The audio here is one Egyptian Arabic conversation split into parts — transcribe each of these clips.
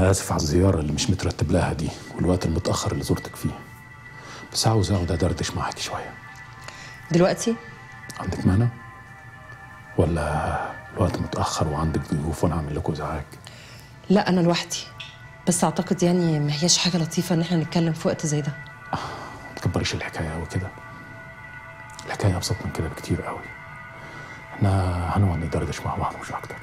أنا آسف على الزيارة اللي مش مترتب لها دي والوقت المتأخر اللي زرتك فيه بس عاوز أقعد أدردش معاكي شوية دلوقتي عندك مانع؟ ولا الوقت متأخر وعندك ضيوف وأنا أعمل لكم إزعاج؟ لا انا لوحدي بس اعتقد يعني ما هياش حاجه لطيفه ان احنا نتكلم في وقت زي ده ما تكبريش الحكاية أوي كده الحكاية أبسط من كده بكتير قوي احنا هنقعد ندردش مع بعض مش أكتر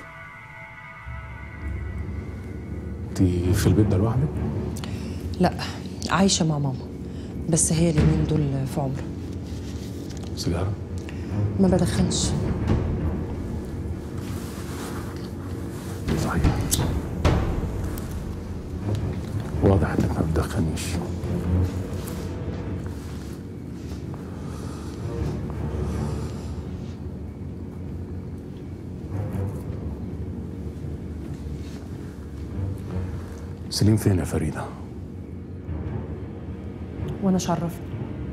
انت في البيت ده لوحدك؟ لا عايشه مع ماما بس هي اليومين دول في عمره سيجارة؟ ما بدخنش صحيح واضح انك ما بتدخنيش سليم فين يا فريدة؟ وانا شرفت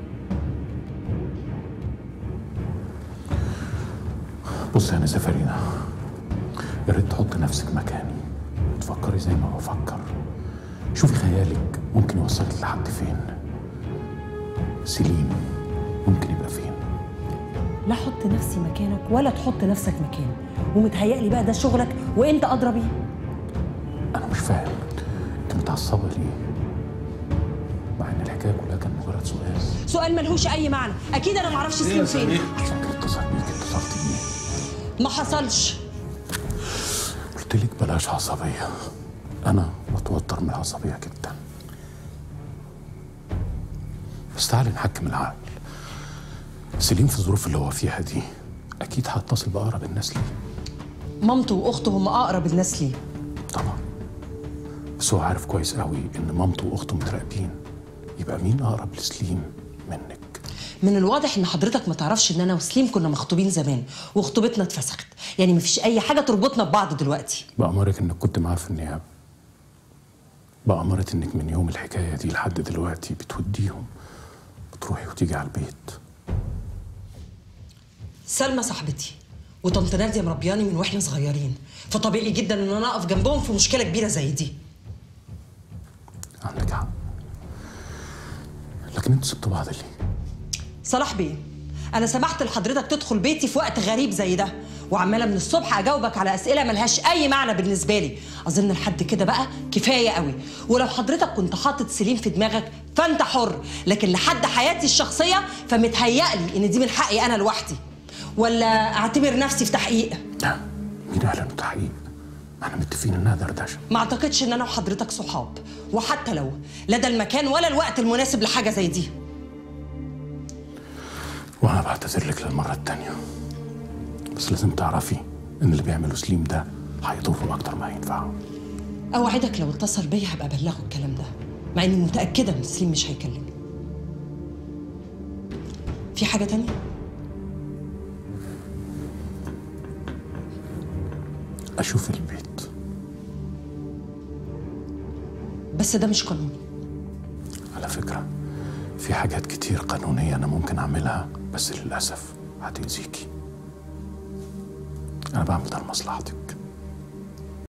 بص يا نسا فريدة يا ريت تحط نفسك مكاني وتفكري زي ما بفكر شوفي خيالك ممكن يوصلك لحد فين سليم ممكن يبقى فين لا حط نفسي مكانك ولا تحط نفسك مكاني ومتهيألي بقى ده شغلك وانت ادرى بيه انا مش فاهم انت متعصبه ليه مع ان الحكايه كلها كان مجرد سؤال سؤال ملهوش اي معنى اكيد انا معرفش سليم فين فاكر اتصل بيك اتصلت بيه ما حصلش قلت لك بلاش عصبيه انا بتوتر من العصبيه جدا بس تعالي نحكم العقل سليم في الظروف اللي هو فيها دي اكيد هتصل باقرب الناس ليه مامته واخته هم اقرب الناس ليه طبعا بس هو عارف كويس قوي ان مامته واخته متراقبين يبقى مين اقرب لسليم منك من الواضح ان حضرتك ما تعرفش ان انا وسليم كنا مخطوبين زمان وخطوبتنا اتفسخت يعني مفيش اي حاجه تربطنا ببعض دلوقتي بأمرك انك كنت معاه في النيابه بأمرت انك من يوم الحكايه دي لحد دلوقتي بتوديهم بتروحي وتيجي على البيت سلمى صاحبتي وطنط ناديه مربياني من واحنا صغيرين فطبيعي جدا ان انا اقف جنبهم في مشكله كبيره زي دي عندك حق لكن انتوا سبتوا بعض ليه؟ صلاح بيه انا سمحت لحضرتك تدخل بيتي في وقت غريب زي ده وعماله من الصبح اجاوبك على اسئله ملهاش اي معنى بالنسبه لي اظن لحد كده بقى كفايه قوي ولو حضرتك كنت حاطط سليم في دماغك فانت حر لكن لحد حياتي الشخصيه فمتهيألي ان دي من حقي انا لوحدي ولا اعتبر نفسي في تحقيق لا مين قال انه تحقيق؟ ما احنا متفقين انها دردشه ما اعتقدش ان انا وحضرتك صحاب وحتى لو لا ده المكان ولا الوقت المناسب لحاجه زي دي وانا بعتذر لك للمره التانيه بس لازم تعرفي ان اللي بيعمله سليم ده هيضره اكتر ما هينفعه اوعدك لو اتصل بيا هبقى ابلغه الكلام ده مع اني متاكده ان سليم مش هيكلمني في حاجه تانية اشوف البيت بس ده مش قانوني على فكره في حاجات كتير قانونيه انا ممكن اعملها بس للاسف هتاذيكي انا بعمل ده لمصلحتك